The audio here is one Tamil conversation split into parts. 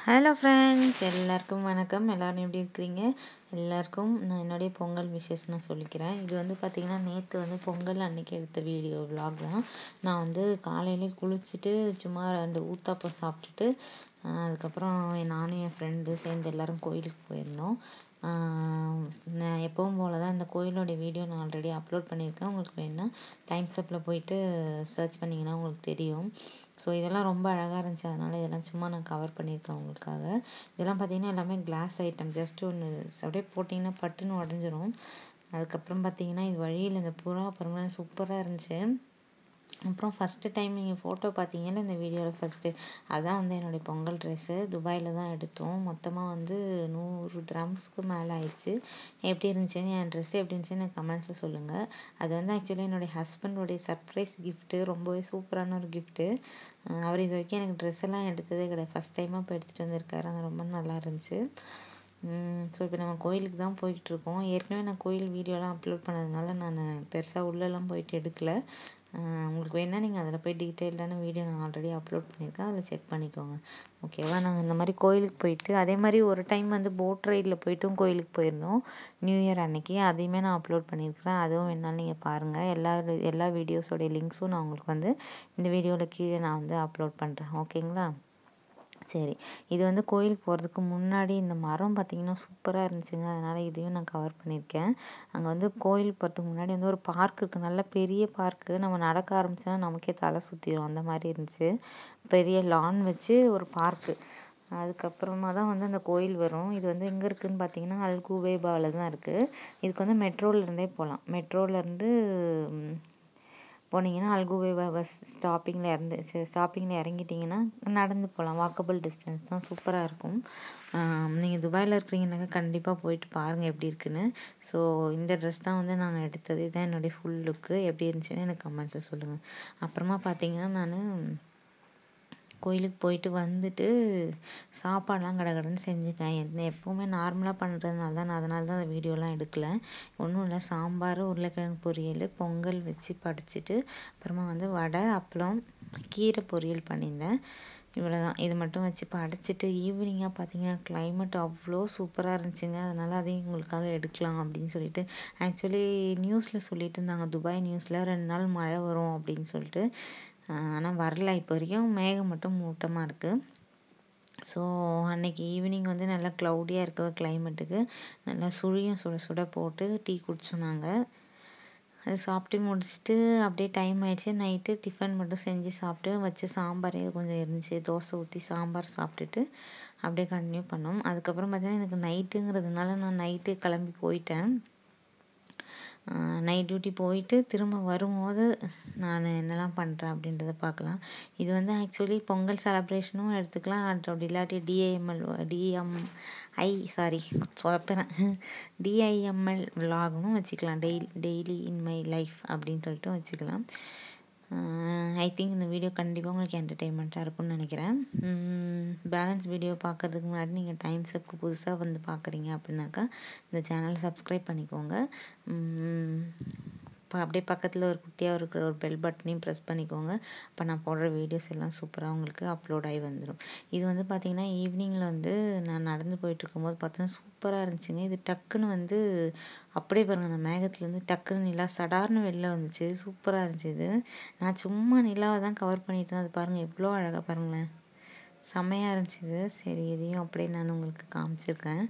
ஹலோ ஃப்ரெண்ட்ஸ் எல்லாருக்கும் வணக்கம் எல்லோரும் எப்படி இருக்கிறீங்க எல்லாருக்கும் நான் என்னுடைய பொங்கல் விஷஸ் நான் சொல்லிக்கிறேன் இது வந்து பார்த்திங்கன்னா நேற்று வந்து பொங்கல் அன்னைக்கு எடுத்த வீடியோ vlog தான் நான் வந்து காலையிலே குளிச்சுட்டு சும்மா ரெண்டு ஊத்தாப்பம் சாப்பிட்டுட்டு ஆஹ், அதுக்கப்புறம் நானும் என் ஃப்ரெண்டு சேர்ந்து எல்லாரும் கோயிலுக்கு போயிருந்தோம் ஆஹ், நான் எப்பவும் போல தான் இந்த கோயிலோடைய வீடியோ நான் ஆல்ரெடி அப்லோட் பண்ணியிருக்கேன் உங்களுக்கு வேணால் டைம்ஸ் அப்பில் போயிட்டு சர்ச் பண்ணிங்கன்னா உங்களுக்கு தெரியும் ஸோ இதெல்லாம் ரொம்ப அழகாக இருந்துச்சு அதனால் இதெல்லாம் சும்மா நான் கவர் பண்ணியிருக்கேன் உங்களுக்காக இதெல்லாம் பார்த்தீங்கன்னா எல்லாமே கிளாஸ் ஐட்டம் ஜஸ்ட் ஒன்று அப்படியே போட்டிங்கன்னா பட்டுன்னு உடஞ்சிரும் அதுக்கப்புறம் பார்த்தீங்கன்னா இது வழியில் இந்த புறா பாருங்களேன் சூப்பராக இருந்துச்சு அப்புறம் ஃபஸ்ட்டு டைம் நீங்கள் ஃபோட்டோ பார்த்தீங்கன்னா இந்த வீடியோவில் ஃபஸ்ட்டு அதான் வந்து என்னுடைய பொங்கல் ட்ரெஸ்ஸு துபாயில் தான் எடுத்தோம் மொத்தமாக வந்து நூறு கிராம்ஸ்க்கு மேலே ஆயிடுச்சு எப்படி இருந்துச்சுன்னு என் ட்ரெஸ் எப்படி இருந்துச்சுன்னு எனக்கு கமெண்ட்ஸில் சொல்லுங்கள் அது வந்து ஆக்சுவலி என்னுடைய ஹஸ்பண்டோடைய சர்ப்ரைஸ் கிஃப்ட்டு ரொம்பவே சூப்பரான ஒரு கிஃப்ட்டு அவர் இது வரைக்கும் எனக்கு ட்ரெஸ் எல்லாம் எடுத்ததே கிடையாது ஃபஸ்ட் டைமாக இப்போ எடுத்துகிட்டு வந்திருக்காரு அது ரொம்ப நல்லா இருந்துச்சு ஸோ இப்போ நம்ம கோயிலுக்கு தான் போய்கிட்டு இருக்கோம் ஏற்கனவே நான் கோயில் வீடியோலாம் அப்லோட் பண்ணதுனால நான் பெருசாக உள்ளெல்லாம் போயிட்டு எடுக்கல ஆஹ் உங்களுக்கு வேணால் நீங்கள் அதில் போய் டீட்டெயில்டான வீடியோ நான் ஆல்ரெடி அப்லோட் பண்ணியிருக்கேன் அதில் செக் பண்ணிக்கோங்க ஓகேவா நாங்கள் இந்த மாதிரி கோயிலுக்கு போயிட்டு அதே மாதிரி ஒரு டைம் வந்து போட் ரைடில் போயிட்டும் கோயிலுக்கு போயிருந்தோம் நியூ இயர் அன்னைக்கு அதையுமே நான் அப்லோட் பண்ணியிருக்கிறேன் அதுவும் வேணாலும் நீங்கள் பாருங்கள் எல்லா எல்லா வீடியோஸோடைய லிங்க்ஸும் நான் உங்களுக்கு வந்து இந்த வீடியோவில் கீழே நான் வந்து அப்லோட் பண்ணுறேன் ஓகேங்களா சரி இது வந்து கோயிலுக்கு போகிறதுக்கு முன்னாடி இந்த மரம் பார்த்திங்கன்னா சூப்பராக இருந்துச்சுங்க அதனால் இதையும் நான் கவர் பண்ணியிருக்கேன் அங்கே வந்து கோயிலுக்கு போகிறதுக்கு முன்னாடி வந்து ஒரு பார்க் இருக்குது நல்ல பெரிய பார்க்கு நம்ம நடக்க ஆரம்பிச்சோன்னா நமக்கே தலை சுற்றிடும் அந்த மாதிரி இருந்துச்சு பெரிய லான் வச்சு ஒரு பார்க்கு அதுக்கப்புறமா தான் வந்து அந்த கோயில் வரும் இது வந்து எங்கே இருக்குதுன்னு பார்த்தீங்கன்னா அல்குவேபாவில் தான் இருக்குது இதுக்கு வந்து மெட்ரோலேருந்தே போகலாம் மெட்ரோலேருந்து போனீங்கன்னா அல்குவேபா பஸ் ஸ்டாப்பிங்கில் இறந்து ஸ்டாப்பிங்கில் இறங்கிட்டிங்கன்னா நடந்து போகலாம் வாக்கபிள் டிஸ்டன்ஸ் தான் சூப்பராக இருக்கும் நீங்கள் துபாயில் இருக்கிறீங்கன்னாக்கா கண்டிப்பாக போயிட்டு பாருங்கள் எப்படி இருக்குன்னு ஸோ இந்த ட்ரெஸ் தான் வந்து நாங்கள் எடுத்தது இதுதான் என்னுடைய ஃபுல் லுக்கு எப்படி இருந்துச்சுன்னு எனக்கு கமெண்ட்ஸில் சொல்லுங்கள் அப்புறமா பார்த்தீங்கன்னா நான் கோயிலுக்கு போயிட்டு வந்துட்டு சாப்பாடெலாம் கடகடன்னு செஞ்சுட்டேன் எந்த எப்போவுமே நார்மலாக பண்ணுறதுனால தான் நான் அதனால தான் அந்த வீடியோலாம் எடுக்கல ஒன்றும் இல்லை சாம்பார் உருளைக்கிழங்கு பொரியல் பொங்கல் வச்சு படிச்சுட்டு அப்புறமா வந்து வடை அப்பளம் கீரை பொரியல் பண்ணியிருந்தேன் இவ்வளோ தான் இது மட்டும் வச்சு படைச்சிட்டு ஈவினிங்காக பார்த்தீங்கன்னா climate அவ்வளோ சூப்பராக இருந்துச்சுங்க அதனால் அதையும் உங்களுக்காக எடுக்கலாம் அப்படின்னு சொல்லிட்டு ஆக்சுவலி நியூஸில் சொல்லிட்டு இருந்தாங்க துபாய் நியூஸில் ரெண்டு நாள் மழை வரும் அப்படின்னு சொல்லிட்டு ஆனால் வரல இப்போ வரைக்கும் மேகம் மட்டும் மூட்டமாக இருக்குது ஸோ அன்னைக்கு ஈவினிங் வந்து நல்லா க்ளவுடியாக இருக்க கிளைமேட்டுக்கு நல்லா சுழியும் சுட சுட போட்டு டீ குடிச்சோம் நாங்கள் அது சாப்பிட்டு முடிச்சுட்டு அப்படியே டைம் ஆயிடுச்சு நைட்டு டிஃபன் மட்டும் செஞ்சு சாப்பிட்டு வச்சு சாம்பாரே கொஞ்சம் இருந்துச்சு தோசை ஊற்றி சாம்பார் சாப்பிட்டுட்டு அப்படியே கண்டினியூ பண்ணோம் அதுக்கப்புறம் பார்த்தீங்கன்னா எனக்கு நைட்டுங்கிறதுனால நான் நைட்டு கிளம்பி போயிட்டேன் நைட் டியூட்டி போயிட்டு திரும்ப வரும்போது நான் என்னெல்லாம் பண்ணுறேன் அப்படின்றத பார்க்கலாம் இது வந்து ஆக்சுவலி பொங்கல் செலப்ரேஷனும் எடுத்துக்கலாம் அப்படி இல்லாட்டி டிஐஎம்எல் டிஎம் ஐ சாரி சொதப்புறேன் டிஐஎம்எல் விலாக்னும் வச்சுக்கலாம் daily daily in my life அப்படின்னு சொல்லிட்டு வச்சுக்கலாம் ஐ திங்க் இந்த வீடியோ கண்டிப்பாக உங்களுக்கு என்டர்டெயின்மெண்ட்டாக இருக்கும்னு நினைக்கிறேன் பேலன்ஸ் வீடியோ பார்க்குறதுக்கு முன்னாடி நீங்கள் டைம் செப்க்கு புதுசாக வந்து பார்க்குறீங்க அப்படின்னாக்கா இந்த சேனல் சப்ஸ்கிரைப் பண்ணிக்கோங்க இப்போ அப்படியே பக்கத்தில் ஒரு குட்டியாக இருக்கிற ஒரு பெல் பட்டனையும் ப்ரெஸ் பண்ணிக்கோங்க அப்போ நான் போடுற வீடியோஸ் எல்லாம் சூப்பராக உங்களுக்கு அப்லோட் ஆகி வந்துடும் இது வந்து பார்த்திங்கன்னா ஈவினிங்கில் வந்து நான் நடந்து போயிட்டு இருக்கும்போது பார்த்தா சூப்பராக இருந்துச்சுங்க இது டக்குன்னு வந்து அப்படியே பாருங்கள் அந்த மேகத்துலேருந்து டக்குன்னு நிலா சடார்னு வெளில வந்துச்சு சூப்பராக இருந்துச்சு இது நான் சும்மா நிலாவை தான் கவர் பண்ணிட்டு அது பாருங்கள் எவ்வளோ அழகாக பாருங்களேன் செம்மையாக இருந்துச்சு இது சரி இதையும் அப்படியே நான் உங்களுக்கு காமிச்சிருக்கேன்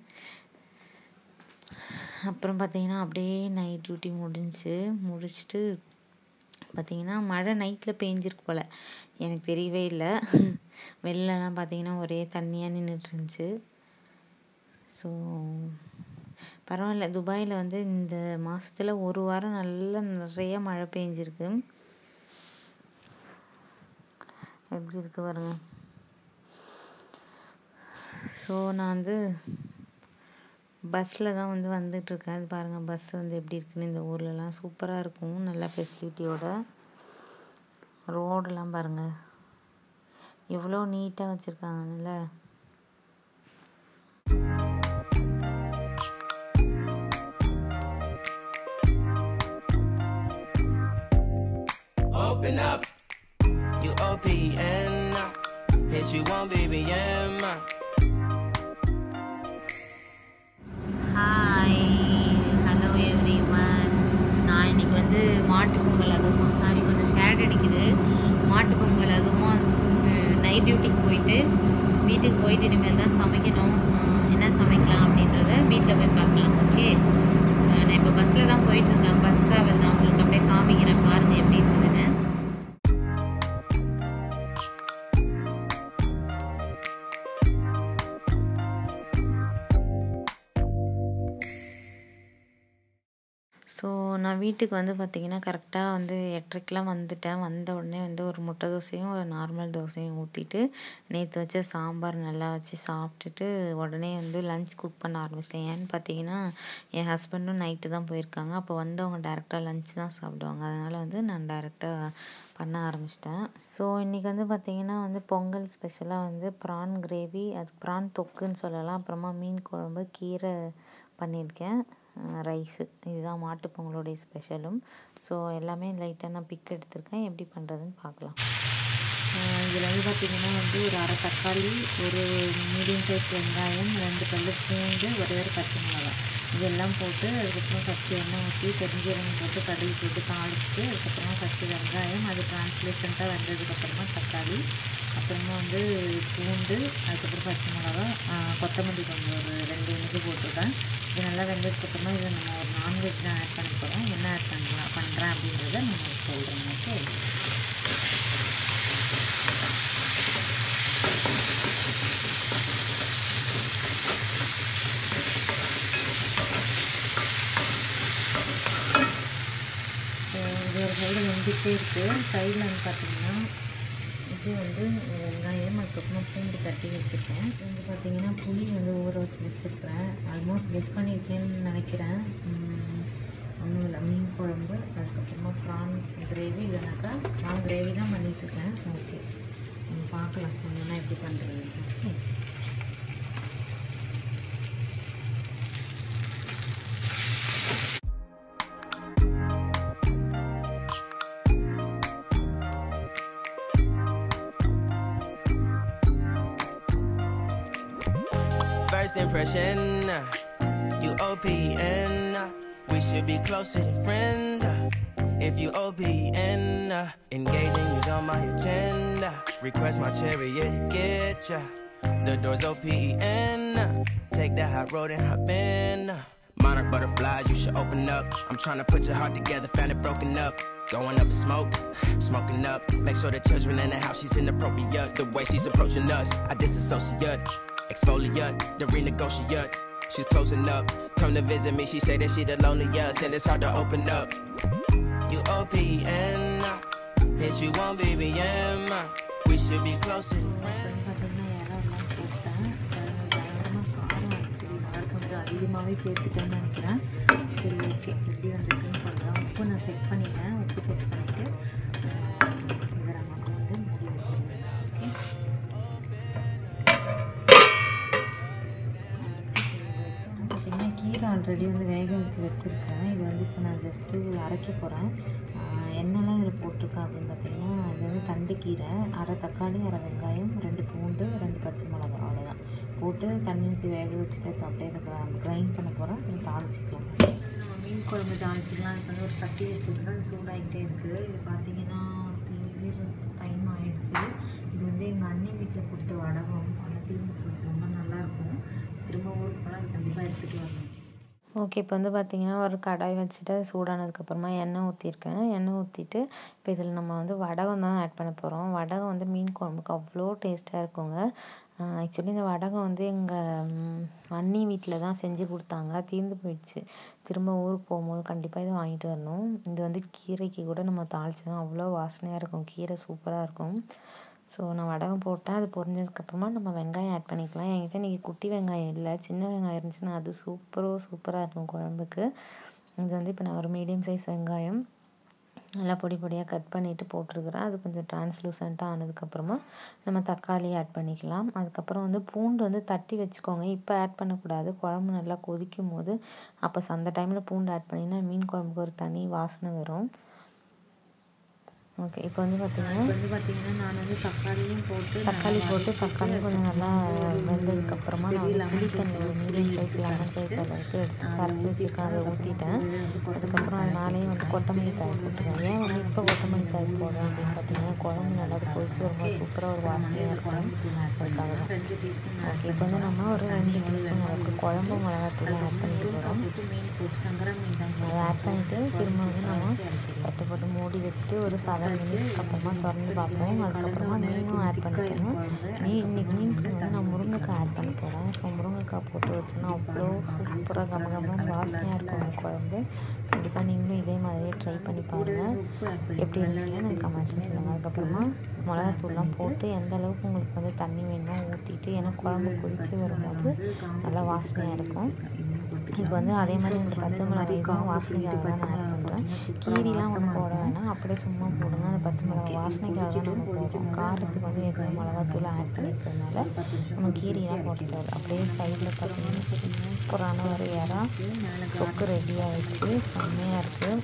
அப்புறம் பார்த்தீங்கன்னா அப்படியே நைட் டியூட்டி முடிஞ்சுச்சு முடிச்சுட்டு பார்த்தீங்கன்னா மழை நைட்டில் பேஞ்சிருக்கு போல் எனக்கு தெரியவே இல்லை வெளிலலாம் பார்த்தீங்கன்னா ஒரே தண்ணியாக நின்றுட்டு இருந்துச்சு ஸோ பரவாயில்ல துபாயில் வந்து இந்த மாதத்தில் ஒரு வாரம் நல்லா நிறைய மழை பெஞ்சிருக்கு எப்படி இருக்கு பாருங்க ஸோ நான் வந்து பஸ்ஸில் தான் வந்து வந்துட்டுருக்கேன் அது பாருங்கள் பஸ் வந்து எப்படி இருக்குன்னு இந்த ஊர்லலாம் சூப்பராக இருக்கும் நல்ல ஃபெசிலிட்டியோட ரோடெல்லாம் பாருங்கள் எவ்வளோ நீட்டாக வச்சுருக்காங்கல்ல Open up, you OPN now. Hit you on BBM. மாட்டு பொங்கல் அதுவுமா சாரி கொஞ்சம் ஷேட் அடிக்குது மாட்டு பொங்கல் அதுவுமா நைட் டியூட்டிக்கு போயிட்டு வீட்டுக்கு போயிட்டு இனிமேல் தான் சமைக்கணும் அஹ் என்ன சமைக்கலாம் அப்படின்றத வீட்டில் போய் பார்க்கலாம் ஓகே நான் இப்போ பஸ்ஸில் தான் போயிட்டுருக்கேன் பஸ் ட்ராவல் தான் உங்களுக்கு அப்படியே காமிக்கிறேன் பாருங்கள் எப்படி இருக்குதுன்னு ஸோ நான் வீட்டுக்கு வந்து பார்த்திங்கன்னா கரெக்டாக வந்து எட்டரைக்கெலாம் வந்துட்டேன் வந்த உடனே வந்து ஒரு முட்டை தோசையும் ஒரு நார்மல் தோசையும் ஊற்றிட்டு நேற்று வச்ச சாம்பார் நல்லா வச்சு சாப்பிட்டுட்டு உடனே வந்து லஞ்ச் குக் பண்ண ஆரம்பிச்சிட்டேன் ஏன்னு பார்த்தீங்கன்னா என் ஹஸ்பண்டும் நைட்டு தான் போயிருக்காங்க அப்போ வந்து அவங்க டேரெக்டாக லஞ்ச் தான் சாப்பிடுவாங்க அதனால் வந்து நான் டேரெக்டாக பண்ண ஆரம்பிச்சிட்டேன் ஸோ இன்றைக்கி வந்து பார்த்திங்கன்னா வந்து பொங்கல் ஸ்பெஷலாக வந்து ப்ரான் கிரேவி அது ப்ரான் தொக்குன்னு சொல்லலாம் அப்புறமா மீன் குழம்பு கீரை பண்ணியிருக்கேன் ரைஸு இதுதான் மாட்டு பொங்கலோடைய ஸ்பெஷலும் ஸோ எல்லாமே லைட்டாக நான் பிக் எடுத்திருக்கேன் எப்படி பண்ணுறதுன்னு பார்க்கலாம் இதில் வந்து பார்த்திங்கன்னா வந்து ஒரு அரை தக்காளி ஒரு மீடியம் சைஸ் வெங்காயம் ரெண்டு பல்லு பூண்டு ஒரே ஒரு பச்சை மிளகாய் இதெல்லாம் போட்டு அதுக்கப்புறம் ஃபஸ்ட்டு எண்ணெய் ஊற்றி பெருஞ்சீரகம் போட்டு கடுகு போட்டு தாளிச்சிட்டு அதுக்கப்புறமா ஃபஸ்ட்டு வெங்காயம் அது டிரான்ஸ்லேஷன்ட்டாக வந்ததுக்கப்புறமா தக்காளி அப்புறமா வந்து பூண்டு அதுக்கப்புறம் பச்சை மிளகா கொத்தமல்லி கொஞ்சம் ஒரு ரெண்டு இன்ச்சு போட்டுருக்கேன் இது நல்லா வெந்ததுக்கப்புறமா இதை நம்ம ஒரு நான்வெஜ் தான் ஆட் பண்ண போகிறோம் என்ன ஆட் பண்ணலாம் பண்ணுறேன் அப்படின்றத நம்ம சொல்கிறேன் ஓகே இது ஒரு சைடு வெந்துகிட்டே இருக்குது சைடில் வந்து பார்த்திங்கன்னா இது வந்து வெங்காயம் அதுக்கப்புறமா பூண்டு தட்டி வச்சுருக்கேன் வந்து பார்த்திங்கன்னா புளி வந்து ஊற வச்சு வச்சுருக்கிறேன் ஆல்மோஸ்ட் கெட் பண்ணியிருக்கேன்னு நினைக்கிறேன் ஒன்றும் இல்லை மீன் குழம்பு அதுக்கப்புறமா ப்ரான் கிரேவி இல்லைனாக்கா ப்ரான் கிரேவி தான் பண்ணிகிட்ருக்கேன் ஓகே நம்ம பார்க்கலாம் சொன்னோன்னா எப்படி பண்ணுறது okay First impression, uh, you OPN. uh, We should be closer than friends. uh, If you OPN, uh, engaging you's on my agenda. Request my chariot, get ya. The door's OPN. uh, Take that hot road and hop in. uh, Monarch butterflies, you should open up. I'm trying to put your heart together, found it broken up. Going up in smoke, smoking up. Make sure the children in the house, she's inappropriate. The way she's approaching us, I disassociate. Exfoliate, the renegotiate. She's closing up. Come to visit me, she say that she the loneliest, and it's hard to open up. You OPN, uh, bitch, you won't BBM. uh, We should be closer than friends. அப்புறம் பார்த்தீங்கன்னா இடம் எல்லாம் போட்டேன் அதிகமாக சேர்த்துட்டேன்னு நினக்கிறேன் சரி ஓகே எப்படி வந்திருக்குன்னு சொல்கிறேன் உப்பு நான் செக் பண்ணிட்டேன் உப்பு செக் பண்ணிவிட்டு இதை நமக்கு வந்து மூடி வச்சிருந்தேன் ஓகே பார்த்திங்கன்னா கீரை ஆல்ரெடி வந்து வேக வச்சு வச்சுருக்கேன் இது வந்து இப்போ நான் ஜஸ்ட்டு அரைக்க போகிறேன் என்னெல்லாம் இதில் போட்டிருக்கேன் அப்படின்னு பார்த்தீங்கன்னா இது வந்து தண்டு கீரை அரை தக்காளி அரை வெங்காயம் ரெண்டு பூண்டு ரெண்டு பச்சை மிளகா அவ்வளோதான் போட்டு தண்ணி ஊற்றி வேக வச்சுட்டு இப்போ அப்படியே இதை கிரைண்ட் பண்ண போகிறோம் அப்புறம் தாளிச்சிக்கலாம் நம்ம மீன் குழம்பு தாளிச்சிக்கலாம் இப்போ வந்து ஒரு சட்டி வச்சுருக்கேன் அது சூடாகிட்டே இருக்குது இது பார்த்தீங்கன்னா டைம் ஆயிடுச்சு இது வந்து எங்கள் அண்ணி வீட்டில் கொடுத்த வடகம் அந்த தீர்ந்து போச்சு ரொம்ப நல்லாயிருக்கும் திரும்ப ஊருக்கு போனால் அது கண்டிப்பாக எடுத்துகிட்டு வரணும் ஓகே இப்போ வந்து பார்த்திங்கன்னா ஒரு கடாய் வச்சுட்டு அது சூடானதுக்கப்புறமா எண்ணெய் ஊற்றிருக்கேன் எண்ணெய் ஊற்றிட்டு இப்போ இதில் நம்ம வந்து வடகம் தான் ஆட் பண்ண போகிறோம் வடகம் வந்து மீன் குழம்புக்கு அவ்வளோ டேஸ்ட்டாக இருக்குங்க ஆக்சுவலி இந்த வடகம் வந்து எங்கள் அண்ணி வீட்டில் தான் செஞ்சு கொடுத்தாங்க தீர்ந்து போயிடுச்சு திரும்ப ஊருக்கு போகும்போது கண்டிப்பாக இதை வாங்கிட்டு வரணும் இது வந்து கீரைக்கு கூட நம்ம தாளிச்சோம் அவ்வளோ வாசனையாக இருக்கும் கீரை சூப்பராக இருக்கும் ஸோ நான் வடகம் போட்டேன் அது பொரிஞ்சதுக்கப்புறமா நம்ம வெங்காயம் ஆட் பண்ணிக்கலாம் என்கிட்ட இன்றைக்கி குட்டி வெங்காயம் இல்லை சின்ன வெங்காயம் இருந்துச்சுன்னா அது சூப்பரோ சூப்பராக இருக்கும் குழம்புக்கு இது வந்து இப்போ நான் ஒரு மீடியம் சைஸ் வெங்காயம் நல்லா பொடி பொடியாக கட் பண்ணிவிட்டு போட்டிருக்கிறேன் அது கொஞ்சம் டிரான்ஸ்லூசண்ட்டாக ஆனதுக்கப்புறமா நம்ம தக்காளி ஆட் பண்ணிக்கலாம் அதுக்கப்புறம் வந்து பூண்டு வந்து தட்டி வச்சுக்கோங்க இப்போ ஆட் பண்ணக்கூடாது குழம்பு நல்லா கொதிக்கும் போது அப்போ அந்த டைமில் பூண்டு ஆட் பண்ணிங்கன்னா மீன் குழம்புக்கு ஒரு தனி வாசனை வரும் ஓகே இப்போ வந்து பார்த்தீங்கன்னா இப்போ வந்து பார்த்தீங்கன்னா நான் வந்து தக்காளியும் போட்டு தக்காளி போட்டு தக்காளி கொஞ்சம் நல்லா வெந்ததுக்கப்புறமா நான் வந்து புளி தண்ணி ஒரு மீடியம் சைஸ் லெமன் சைஸ் அளவுக்கு எடுத்து கரைச்சி வச்சுருக்கேன் அதை ஊற்றிட்டேன் அதுக்கப்புறம் அதனாலேயே வந்து கொத்தமல்லி தாய் போட்டுருவேன் ஏன் வந்து இப்போ கொத்தமல்லி தாய் போடுறேன் அப்படின்னு பார்த்தீங்கன்னா குழம்பு நல்லா கொதிச்சு வரும்போது சூப்பராக ஒரு வாசனையாக இருக்கும் அதுக்காக தான் ரெண்டு டீஸ்பூன் ஓகே இப்போ வந்து நம்ம ஒரு ரெண்டு டீஸ்பூன் அளவுக்கு குழம்பு மிளகாத்தூள் ஆட் பண்ணிட்டு போகிறோம் போட்டு மீன் போட்டு சங்கரா மீன் தான் அதை ஆட் பண்ணிவிட்டு திரும்ப வந்து நம்ம தட்டு போட்டு மூடி வச்சுட்டு ஒரு செவன் மினிட்ஸ்க்கு அப்புறமா திறந்து பார்ப்போம் அதுக்கப்புறமா மீனும் ஆட் பண்ணிக்கணும் மீன் இன்னைக்கு மீனுக்கு வந்து நான் முருங்கைக்காய் ஆட் பண்ண போகிறேன் ஸோ முருங்கைக்காய் போட்டு வச்சோன்னா அவ்வளோ சூப்பராக கம கமன்னு வாசனையாக இருக்கும் அந்த குழம்பு கண்டிப்பாக நீங்களும் இதே மாதிரியே ட்ரை பண்ணி பாருங்கள் எப்படி இருந்துச்சுன்னு எனக்கு கமெண்ட்ஸ் சொல்லுங்கள் அதுக்கப்புறமா மிளகாத்தூள்லாம் போட்டு எந்த அளவுக்கு உங்களுக்கு வந்து தண்ணி வேணுமோ ஊற்றிட்டு ஏன்னா குழம்பு கொதித்து வரும்போது நல்லா வாசனையாக இருக்கும் இப்போ வந்து அதே மாதிரி உங்களுக்கு பச்சை மிளகாய் இதுவும் வாசனைக்காக தான் நான் ஆட் பண்ணுறேன் கீரிலாம் ஒன்றும் போட வேணாம் அப்படியே சும்மா போடுங்க அந்த பச்சை மிளகாய் வாசனைக்காக தான் நம்ம போடுறோம் காரத்துக்கு வந்து ஏற்கனவே மிளகாத்தூள் ஆட் பண்ணிக்கிறதுனால நம்ம கீரிலாம் போட தேவை அப்படியே சைடில் பார்த்தீங்கன்னா சூப்பரான ஒரு இறா தொக்கு ரெடி ஆகிடுச்சு செம்மையாக இருக்குது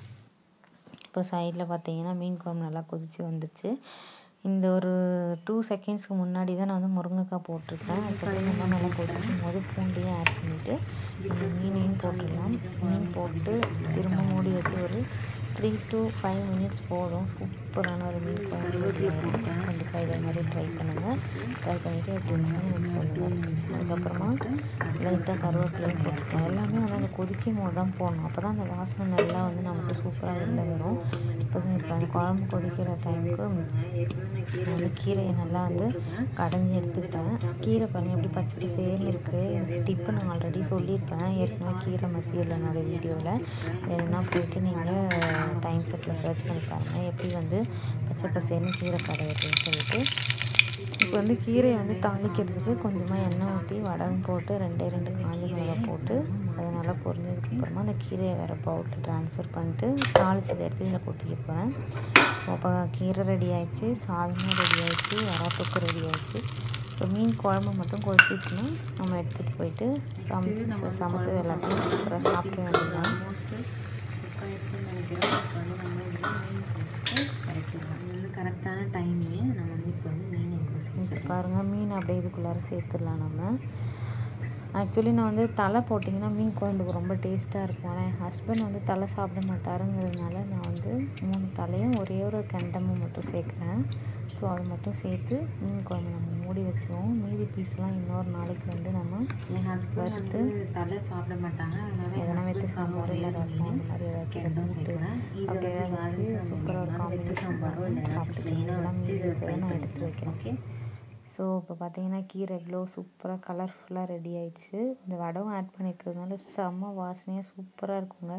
இப்போ சைடில் பார்த்தீங்கன்னா மீன் குழம்பு நல்லா கொதித்து வந்துருச்சு இந்த ஒரு டூ செகண்ட்ஸ்க்கு முன்னாடி தான் நான் வந்து முருங்கைக்காய் போட்டிருக்கேன் அதுக்கப்புறம் ரொம்ப நல்லா கொதிக்கும் போது பூண்டையும் ஆட் பண்ணிவிட்டு இந்த மீனையும் போட்டுடலாம் மீன் போட்டு திரும்ப மூடி வச்சு ஒரு த்ரீ டு ஃபைவ் மினிட்ஸ் போதும் சூப்பரான ஒரு மீன் குழம்பு ரெடி ஆயிடும் கண்டிப்பாக இதே மாதிரி ட்ரை பண்ணுங்கள் ட்ரை பண்ணிவிட்டு எப்படி இருந்துச்சுன்னு எனக்கு சொல்லுங்கள் அதுக்கப்புறமா லைட்டாக கருவேப்பிலையும் போட்டுக்கலாம் எல்லாமே வந்து அந்த கொதிக்கும் போது தான் போடணும் அப்போ தான் அந்த வாசனை நல்லா வந்து நமக்கு சூப்பராக வெளில வரும் இப்போ இப்போ அந்த குழம்பு கொதிக்கிற டைமுக்கு நான் வந்து கீரையை நல்லா வந்து கடைஞ்சி எடுத்துக்கிட்டேன் கீரை பாருங்கள் எப்படி பச்சை பசேர்னு இருக்குது டிப்பு நான் ஆல்ரெடி சொல்லியிருப்பேன் ஏற்கனவே கீரை மசியல் என்னோடய வீடியோவில் வேணும்னா போயிட்டு நீங்கள் டைம் செட்டில் சர்ச் பண்ணி பாருங்கள் எப்படி வந்து பச்சை பசேர்னு கீரை கடையிறதுன்னு சொல்லிட்டு இப்போ வந்து கீரையை வந்து தாளிக்கிறதுக்கு கொஞ்சமாக எண்ணெய் ஊற்றி வடகம் போட்டு ரெண்டே ரெண்டு காஞ்ச மிளகாய் போட்டு அது நல்லா பொரிஞ்சதுக்கப்புறமா அந்த கீரையை வேறு பவுலில் ட்ரான்ஸ்ஃபர் பண்ணிட்டு தாளிச்சதை எடுத்து இதில் கொட்டிக்க போகிறேன் ஸோ அப்போ கீரை ரெடி ஆயிடுச்சு சாதமும் ரெடி ஆயிடுச்சு வராத்தொக்கு ரெடி ஆயிடுச்சு இப்போ மீன் குழம்பு மட்டும் கொதிச்சிச்சுன்னா நம்ம எடுத்துகிட்டு போயிட்டு சமைச்சு சமைச்சது எல்லாத்தையும் சூப்பராக சாப்பிட்டு வேண்டியதான் ஆல்மோஸ்ட்டு குக் ஆயிடுச்சுன்னு நினைக்கிறேன் இப்போ வந்து நம்ம இதில் மீன் போட்டு கரைக்கலாம் இது வந்து கரெக்டான டைமு நம்ம வந்து இப்போ வந்து மீன் இப்போ இப்போ பாருங்கள் மீன் அப்படியே இதுக்குள்ளார சேர்த்துடலாம் நம்ம ஆக்சுவலி நான் வந்து தலை போட்டிங்கன்னா மீன் குழம்புக்கு ரொம்ப டேஸ்ட்டாக இருக்கும் ஆனால் என் ஹஸ்பண்ட் வந்து தலை சாப்பிட மாட்டாருங்கிறதுனால நான் வந்து மூணு தலையும் ஒரே ஒரு கண்டமும் மட்டும் சேர்க்குறேன் ஸோ அது மட்டும் சேர்த்து மீன் குழம்பு நம்ம மூடி வச்சுருவோம் மீதி பீஸ்லாம் இன்னொரு நாளைக்கு வந்து நம்ம என் ஹஸ்பண்ட் வந்து தலை சாப்பிட மாட்டாங்க அதனால எதனா வெத்து சாம்பார் இல்லை ரசம் அந்த மாதிரி ஏதாச்சும் இதை போட்டு அப்படியே வச்சு சூப்பராக ஒரு காம்பினேஷன் வரும் சாப்பிட்டுக்கலாம் இதெல்லாம் மீதி இருக்கிறத நான் எடுத்து வைக்கிறேன் ஓகே ஸோ இப்போ பார்த்தீங்கன்னா கீரை எவ்வளோ சூப்பராக கலர்ஃபுல்லாக ரெடி ஆயிடுச்சு இந்த வடவும் ஆட் பண்ணியிருக்கிறதுனால செம்ம வாசனையாக சூப்பராக இருக்குங்க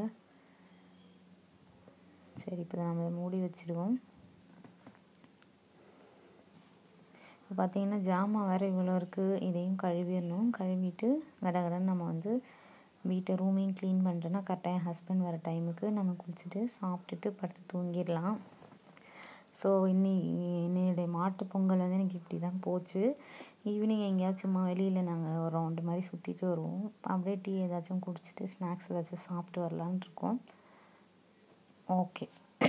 சரி இப்போ நம்ம இதை மூடி வச்சிடுவோம் இப்போ பார்த்தீங்கன்னா ஜாமான் வேறு இவ்வளோ இருக்குது இதையும் கழுவிடணும் கழுவிட்டு கடகடன்னு நம்ம வந்து வீட்டை ரூமையும் க்ளீன் பண்ணிட்டோன்னா கரெக்டாக என் ஹஸ்பண்ட் வர டைமுக்கு நம்ம குளிச்சுட்டு சாப்பிட்டுட்டு படுத்து தூங்கிடலாம் ஸோ இன்னி என்னுடைய மாட்டு பொங்கல் வந்து எனக்கு இப்படி தான் போச்சு ஈவினிங் எங்கேயாச்சும் சும்மா வெளியில் நாங்கள் ஒரு ரவுண்டு மாதிரி சுற்றிட்டு வருவோம் அப்படியே டீ ஏதாச்சும் குடிச்சிட்டு ஸ்நாக்ஸ் ஏதாச்சும் சாப்பிட்டு வரலான்னு இருக்கோம் okay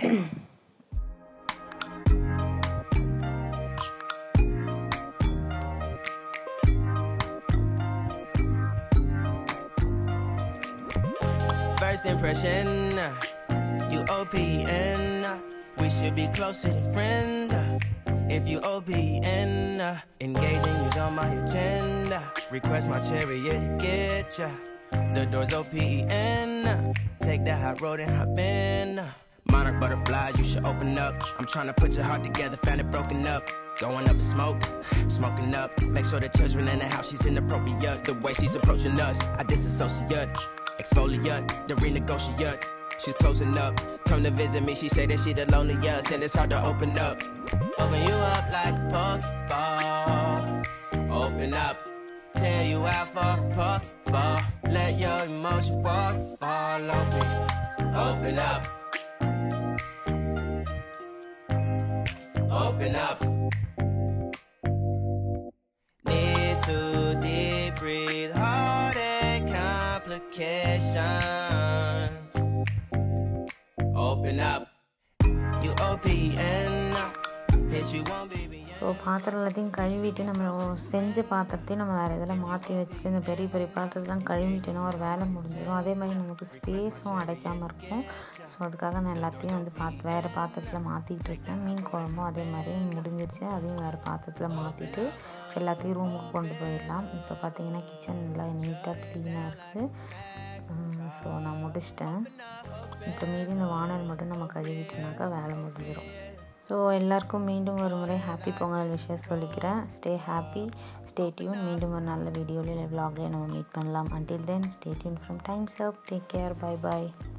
First impression, uh, you OPN. uh, We should be closer than friends. uh, If you OPN, uh, engaging you's on my agenda. Request my chariot to get ya. The door's OPN. uh, Take that hot road and hop in. uh, Monarch butterflies, you should open up. I'm trying to put your heart together, found it broken up. Going up in smoke, smoking up. Make sure the children in the house, she's inappropriate. The way she's approaching us, I disassociate. Exfoliate, the renegotiate. She's closing up. Come to visit me, she say that she the loneliest, and it's hard to open up. Open you up like a Pokeball. Open up, tear you out for a Pokeball. Let your emotion waterfall on me. Open up. Open up. Need to deep breathe, heartache complications. Open up. You O-P-N. Hit you won't be beyond. So பாத்திரம் எல்லாத்தையும் கழுவிட்டு நம்ம செஞ்ச பாத்திரத்தையும் நம்ம வேறு இதில் மாற்றி வச்சுட்டு இந்த பெரிய பெரிய பாத்திரத்தெலாம் கழுவிட்டோன்னா ஒரு வேலை முடிஞ்சிடும் அதே மாதிரி நமக்கு ஸ்பேஸும் அடைக்காமல் இருக்கும் ஸோ அதுக்காக நான் எல்லாத்தையும் வந்து பாத் வேறு பாத்திரத்தில் மாற்றிட்டு இருக்கேன் மீன் குழம்பும் அதே மாதிரி முடிஞ்சிருச்சு அதையும் வேறு பாத்திரத்தில் மாற்றிட்டு எல்லாத்தையும் ரூமுக்கு கொண்டு போயிடலாம் இப்போ பார்த்தீங்கன்னா கிச்சன் நல்லா நீட்டாக க்ளீனாக இருக்குது ஸோ நான் முடிச்சிட்டேன் இப்போ மீதி இந்த வானல் மட்டும் நம்ம கழுவிட்டோம்னாக்கா வேலை முடிஞ்சிடும் ஸோ எல்லாருக்கும் மீண்டும் ஒரு முறை ஹாப்பி பொங்கல் விஷயம் சொல்லிக்கிறேன் ஸ்டே ஹாப்பி ஸ்டே டியூன் மீண்டும் ஒரு நல்ல வீடியோவில் இல்லை vlogல நம்ம மீட் பண்ணலாம் until then stay tuned from times up take care bye bye